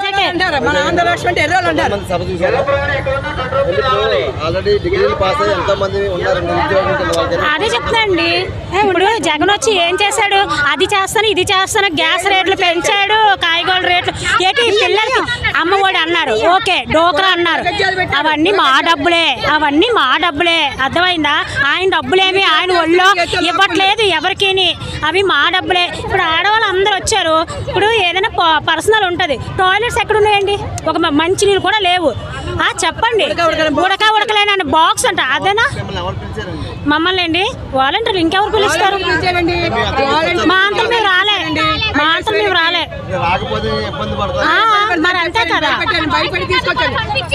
కరెక్టే అంటారు మన ఆంధ్ర రాష్ట్రం అంటే ఎర్రోళ్ళు అంటారు మంది సభ చూసారా ఆల్రెడీ డిగ్రీలు పాస్ అయ్యి ఎంతో మంది ఉన్నారు నిరుద్యోగం కింద వాళ్ళకి అదే చెప్తాండి ఇప్పుడు జగన్ వచ్చి ఏం చేశాడు అది చేస్తాను ఇది చేస్తాను గ్యాస్ రేట్లు పెంచాడు కాయగూరల రేట్లు ఏంటి ఈ పిల్లలకి అమ్మఒడి అన్నారు ఓకే డోక్రా అన్నారు అవన్నీ మా డబ్బులే అవన్నీ మా డబ్బులే అర్థమైందా ఆయన డబ్బులేమి ఆయన ఒళ్ళో ఇవ్వట్లేదు ఎవరికిని అవి మా డబ్బులే ఇప్పుడు ఆడవాళ్ళు అందరూ వచ్చారు ఇప్పుడు ఏదైనా పర్సనల్ ఉంటుంది టాయిలెట్స్ ఎక్కడ ఉన్నాయండి ఒక మ- మంచినీళ్ళు కూడా లేవు ఆ చెప్పండి ఉడక ఉడకలేనండి బాక్స్ అంట అదేనా మిమ్మల్ని ఎవరు పిలిచారండి మమ్మల్ని అండి వాలంటీర్లు ఇంకెవరు పిలుస్తారు పిలిచారండి. మా అంతా మేము రాలే మా అంతా మేము రాలే మీరు రాకపోతే ఇబ్బంది ఆ, పడతారు మరి అంతే కదా భయపెట్టారు, భయపెట్టి తీసుకొచ్చారు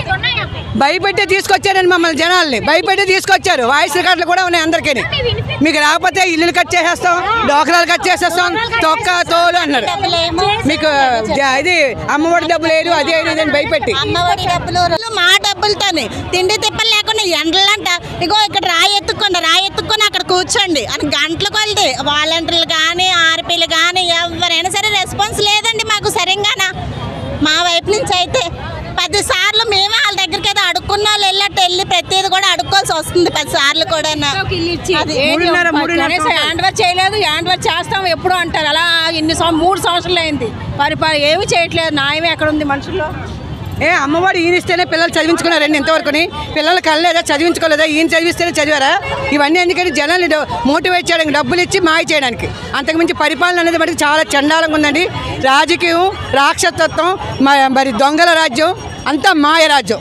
భయపెట్టి తీసుకొచ్చారండి మమ్మల్ని జనాల్ని భయపెట్టి తీసుకొచ్చారు వాయిస్ రికార్డులు కూడా ఉన్నాయి అందరికీ మీకు రాకపోతే ఇల్లులు కట్ చేసేస్తాం డోకరాలు కట్ చేసేస్తాం తొక్క తోలు అన్నారు మీకు జ- ఇది అమ్మఒడి డబ్బులు లేదు అదే ఇది అని భయపెట్టి అమ్మఒడి డబ్బులు మా డబ్బులతోనే తిండి తిప్పలు లేకుండా ఎండలంట ఇగో ఇక్కడ రాయి ఎత్తుక్కోండి రాయి ఎత్తుక్కొని అక్కడ కూర్చోండి అని గంటలు కొలిది వాలంటీర్లు కానీ ఆర్పీలు కానీ ఎవరైనా సరే రెస్పాన్స్ లేదండి మాకు సరిగానా మా వైపు నుంచి అయితే పది సార్లు మేమే వాళ్ళ దగ్గరికి ఏదో అడుక్కున్న వాళ్ళు వెళ్ళట్టు వెళ్ళి ప్రతిది కూడా అడుక్కోవాల్సి వస్తుంది పది సార్లు కూడా అది మూడున్నర మూడున్నర కనీసం హ్యాండ్ వర్క్ చేయలేదు హ్యాండ్ వర్క్ చేస్తాం ఎప్పుడు అంటారు అలా ఇన్ని సం- మూడు సంవత్సరాలు అయింది పరిపాలన ఏమి చేయట్లేదు న్యాయం ఎక్కడ ఉంది మనుషుల్లో ఏ అమ్మఒడి ఈయన ఇస్తేనే పిల్లలు చదివించుకున్నారండి ఇంతవరకుని పిల్లలు కలలేదా చదివించుకోలేదా ఈయన చదివిస్తేనే చదివారా ఇవన్నీ ఎందుకంటే జనాల్ని డో- మోటివేట్ చేయడానికి డబ్బులు ఇచ్చి మాయ చేయడానికి అంతకుమించి పరిపాలన అనేది మనకి చాలా చండాలంగా ఉందండి రాజకీయం రాక్షసత్వం మ- మరి దొంగల రాజ్యం అంతా మాయ రాజ్యం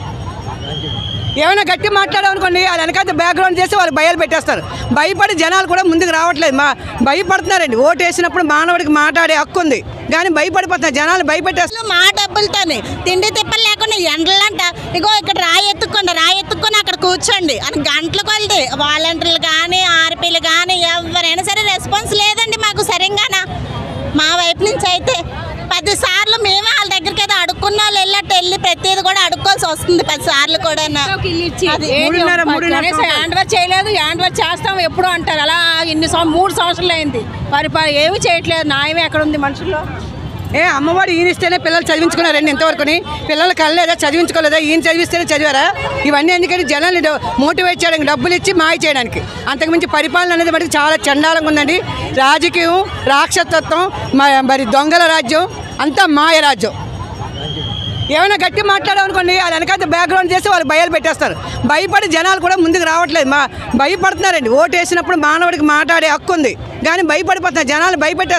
ఏమైనా గట్టి మాట్లాడామనుకోండి అది వెనకాల బ్యాక్గ్రౌండ్ చేసి వాళ్ళు భయాలు పెట్టేస్తారు భయపడి జనాలు కూడా ముందుకు రావట్లేదు మా భయపడుతున్నారండి ఓటు వేసినప్పుడు మానవుడికి మాట్లాడే హక్కు ఉంది కానీ భయపడిపోతున్నారు జనాలు భయపెట్టేస్తారు అసలు మా డబ్బులతోనే తిండి తిప్పలు లేకుండా ఎండలంట ఇగో ఇక్కడ రాయి ఎత్తుక్కోండి రాయి ఎత్తుక్కొని అక్కడ కూర్చోండి అని గంటలు కొలిది వాలంటీర్లు కానీ ఆర్పీలు కానీ ఎవరైనా సరే రెస్పాన్స్ లేదండి మాకు సరిగానా మా వైపు నుంచి అయితే పది సార్లు మేమే వాళ్ళ దగ్గరికి ఏదో అడుక్కున్న వాళ్ళు వెళ్ళట్టు వెళ్ళి ప్రతిది కూడా అడుక్కోవాల్సి వస్తుంది పది సార్లు కూడా అది మూడున్నర మూడున్నర కనీసం హ్యాండ్ వర్క్ చేయలేదు హ్యాండ్ వర్క్ చేస్తాం ఎప్పుడు అంటారు అలా ఇన్ని సం- మూడు సంవత్సరాలు అయింది పరిపాలన ఏమి చేయట్లేదు న్యాయం ఎక్కడ ఉంది మనుషుల్లో ఏ అమ్మఒడి ఈయన ఇస్తేనే పిల్లలు చదివించుకున్నారండి ఇంతవరకుని పిల్లలు కలలేదా చదివించుకోలేదా ఈయన చదివిస్తేనే చదివారా ఇవన్నీ ఎందుకంటే జనాల్ని డో- మోటివేట్ చేయడానికి డబ్బులు ఇచ్చి మాయ చేయడానికి అంతకుమించి పరిపాలన అనేది మనకి చాలా చండాలంగా ఉందండి రాజకీయం రాక్షసత్వం మ- మరి దొంగల రాజ్యం అంతా మాయ రాజ్యం ఏమైనా గట్టి మాట్లాడామనుకోండి అది వెనకాల బ్యాక్గ్రౌండ్ చేసి వాళ్ళు భయాలు పెట్టేస్తారు భయపడి జనాలు కూడా ముందుకు రావట్లేదు మా భయపడుతున్నారండి ఓటు వేసినప్పుడు మానవుడికి మాట్లాడే హక్కు ఉంది కానీ భయపడిపోతున్నారు జనాలు భయపెట్టే